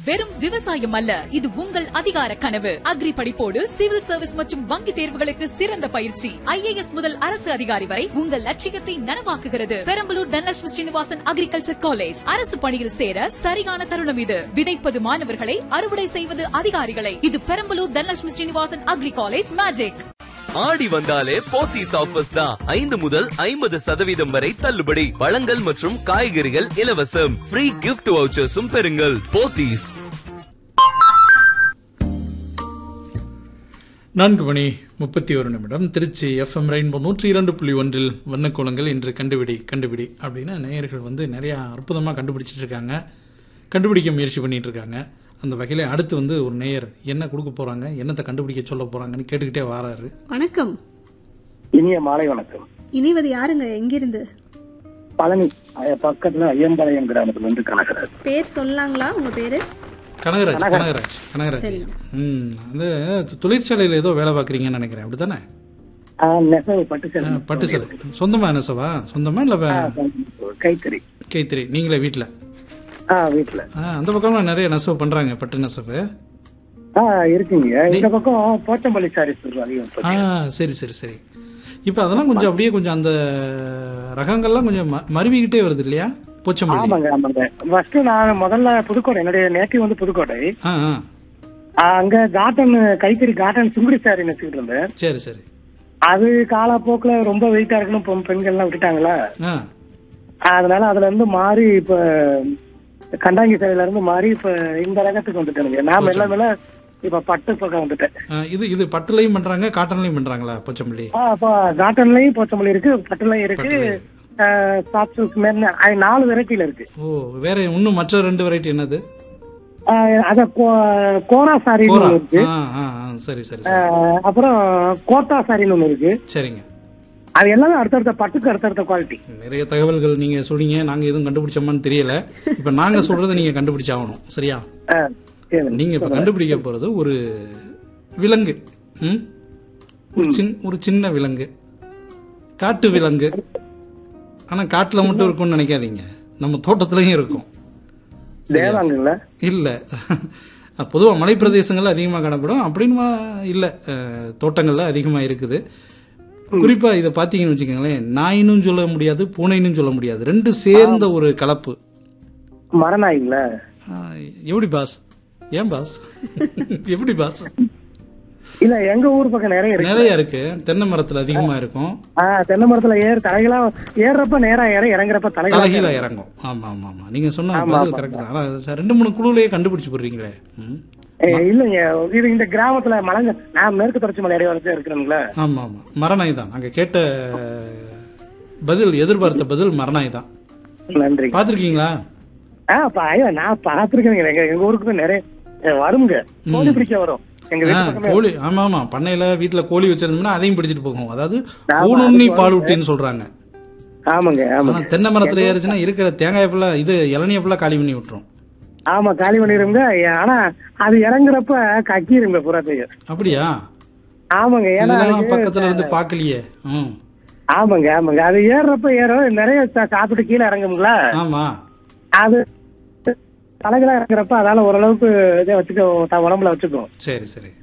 வெறும் விவசாயம் அல்ல இது உங்கள் அதிகார கனவு அக்ரி படிப்போடு சிவில் சர்வீஸ் மற்றும் வங்கி தேர்வுகளுக்கு சிறந்த பயிற்சி ஐஏஎஸ் முதல் அரசு அதிகாரி வரை உங்கள் லட்சியத்தை நனவாக்குகிறது பெரம்பலூர் தனலட்சுமி ஸ்ரீனிவாசன் அக்ரிகல்ச்சர் காலேஜ் அரசு பணியில் சேர சரியான தருணம் இது விதைப்பது மாணவர்களை அறுவடை செய்வது அதிகாரிகளை இது Perambalur Dhanalakshmi Srinivasan Agri College magic ஆடி வந்தாலே போத்தீஸ் ஆஃபர்ஸ் தான் ஐந்து முதல் ஐம்பது சதவீதம் வரை தள்ளுபடி பழங்கள் மற்றும் காய்கறிகள் இலவசம் ஃப்ரீ கிஃப்ட் வவுச்சர்ஸும் பெறுங்கள் போத்தீஸ் நான்கு மணி முப்பத்தி ஒரு நிமிடம் திருச்சி எஃப்எம் ரெயின்போ நூற்றி இரண்டு புள்ளி ஒன்றில் வண்ணக்கோலங்கள் இன்று கண்டுபிடி கண்டுபிடி அப்படின்னு நேயர்கள் வந்து நிறையா அற்புதமாக கண்டுபிடிச்சிட்டு இருக்காங்க கண்டுபிடிக்க முயற்சி பண்ணிட்டு இருக்காங்க அந்த வகையில் அடுத்து வந்து ஒரு நேயர் என்ன கொடுக்க போகிறாங்க என்னத்தை கண்டுபிடிக்க சொல்ல போகிறாங்கன்னு கேட்டுக்கிட்டே வராரு வணக்கம் இனிய மாலை வணக்கம் இணைவது யாருங்க எங்கிருந்து பழனி அஹ், பக்கத்துல ஐயம்பாளையம் கிராமத்துல இருந்து கணக்கராஜ் பேர் சொல்லலாங்களா உங்க பேரு கனகராஜ் கனகராஜ் கனகராஜ் சரிங்க. ம் அந்த தொழிற்சாலையில் ஏதோ வேலை பார்க்குறீங்கன்னு நினைக்கிறேன் அப்படி தானே ஆஹ், நெசவு பட்டு சேலை பட்டு சிலை சொந்தமா நெசவா சொந்தமா இல்லை கைத்தறி கைத்திரி நீங்களே வீட்டில் ஆ வீட்டுல அந்த பக்கம்லாம் நிறைய நெசவு பண்ணுறாங்க பட்டு நெசவு ஆ இருக்குங்க இந்த பக்கம் போச்சம்பள்ளி சாரீஸ் அதிகம் ஆ சரி சரி சரி இப்போ அதெல்லாம் கொஞ்சம் அப்படியே கொஞ்சம் அந்த ரகங்கள்லாம் கொஞ்சம் ம- மருவிக்கிட்டே வருது இல்லையா போச்சம்பள்ளி ஆமாங்க ஆமாங்க ஃபர்ஸ்ட் நான் முதல்ல புதுக்கோட்டை என்னுடைய நேட்டிவ் வந்து புதுக்கோட்டை ஆ ஆ ஆ, அங்க காட்டன் கைத்தறி காட்டன் சுங்குடி சாரி நெச்சிட்டு இருந்தேன் சரி சரி அது காலப்போக்குல ரொம்ப வெயிட்டா இருக்கணும் பெண்- பெண்கள்லாம் விட்டுட்டாங்களா ஆ அதனால அதுல இருந்து மாறி இப்ப கண்டாங்கி சாரில இருந்து மாறி இப்ப இந்த ரகத்துக்கு வந்துட்டேனுங்க நான் மெல்ல மெல்ல இப்ப பட்டு பக்கம் வந்துட்டேன் ஆ, இது இது பட்டுலையும் பண்றாங்க காட்டன்லையும் பண்றாங்களா போச்சம்பள்ளி ஆ, அப்ப காட்டன்லயும் போச்சமல்லி இருக்கு பட்டுலயும் இருக்கு சாஃப்ட் சில்க் மாதிரி அது நாலு வெரைட்டில இருக்கு ஓ வேற இன்னும் மற்ற ரெண்டு வெரைட்டி என்னது ஆ, அத கோ- கோரா சாரின்னு கோரா ஒண்ணு இருக்கு ஆ ஆ ஆ, சரி சரி ஆ, சரி அப்புறம் கோட்டா சாரின்னு ஒண்ணு இருக்கு சரிங்க அது எல்லாமே அடுத்தடுத்த பட்டுக்கு அடுத்தடுத்த குவாலிட்டி நிறைய தகவல்கள் நீங்க சொல்றீங்க நாங்க எதுவும் கண்டுபிடிச்சோமான்னு தெரியல இப்ப நாங்க சொல்றதை நீங்க கண்டுபிடிச்சாகணும் சரியா நீங்க இப்ப கண்டுபிடிக்க போறது ஒரு விலங்கு ம்? ஒரு சின் ஒரு சின்ன விலங்கு காட்டு விலங்கு ஆனா காட்டுல மட்டும் இருக்கும்னு நினைக்காதீங்க நம்ம தோட்டத்திலயும் இருக்கும் தேவாங்கல்ல இல்ல பொதுவா மலை பிரதேசங்கள்ல அதிகமா காணப்படும் அப்படின்னு இல்ல அஹ், தோட்டங்கள்ல அதிகமா இருக்குது குறிப்பா இதை பாத்தீங்கன்னு வச்சுக்கோங்களேன் நாயினும் சொல்ல முடியாது பூனைனும் சொல்ல முடியாது ரெண்டு சேர்ந்த ஒரு கலப்பு மரநாய்ங்களா ஆஹ், எப்படி பாஸ் ஏன் பாஸ் எப்படி பாஸ் இல்ல எங்க ஊர் பக்கம் நிறைய இருக்கு நிறைய இருக்கு தென்னை மரத்துல அதிகமா இருக்கும் ஆ, தென்னை மரத்துல ஏறு தலைகளா ஏறுறப்ப நேரா ஏற இறங்குறப்ப தலைகளா தலைகீழ இறங்கும் ஆமா ஆமா ஆமா நீங்க சொன்ன பதில் கரெக்ட் தான் ஆனா, சார், ரெண்டு மூணு குழுலயே கண்டுபிடிச்சு போடுறீங்களே ம். ஏ, இல்லைங்க இது இந்த கிராமத்துல மலைங்க நான் மேற்கு தொடர்ச்சி மலை அடையாளத்துல இருக்கிறேங்களா ஆமா ஆமா மரணாய் தான் நாங்க கேட்ட பதில் எதிர்பார்த்த பதில் மரணாய் தான் நன்றி பாத்திருக்கீங்களா ஆ பா- ஐயா நான் பாத்துருக்கேங்க எங்க எங்க ஊருக்கு போய் நிறைய ஏ, வருங்க கோழி பிடிக்க வரும் எங்க வீட்டு பக்கமே கோழி ஆமா ஆமா பண்ணையில வீட்டுல கோழி வச்சிருந்தோம்னா அதையும் பிடிச்சிட்டு போகும் அதாவது ஊனுண்ணி பால் ஊட்டின்னு சொல்றாங்க ஆமாங்க ஆனா ஆமாங்க தென்னை மரத்துல ஏறுச்சுன்னா இருக்கிற தேங்காய் ஃபுல்லா இது இளநிய ஃபுல்லா காலி பண்ணி விட்டுரும் ஆமா காலி பண்ணிருங்க ஆனா அது இறங்குறப்ப கக்கிருங்க புறாத்தையும் அப்படியா ஆமாங்க ஏன்னா இதெல்லாம் அதுக்கு- பக்கத்துல இருந்து பாக்கலையே ம் ஆமாங்க ஆமாங்க அது ஏறுறப்ப ஏறும் நிறைய சா- சாப்பிட்டு கீழே இறங்குங்களா ஆமா அது தலைகளா இறங்குறப்ப அதால ஓரளவுக்கு இதை வச்சுக்கோ த- உடம்புல வச்சுக்கும் சரி சரி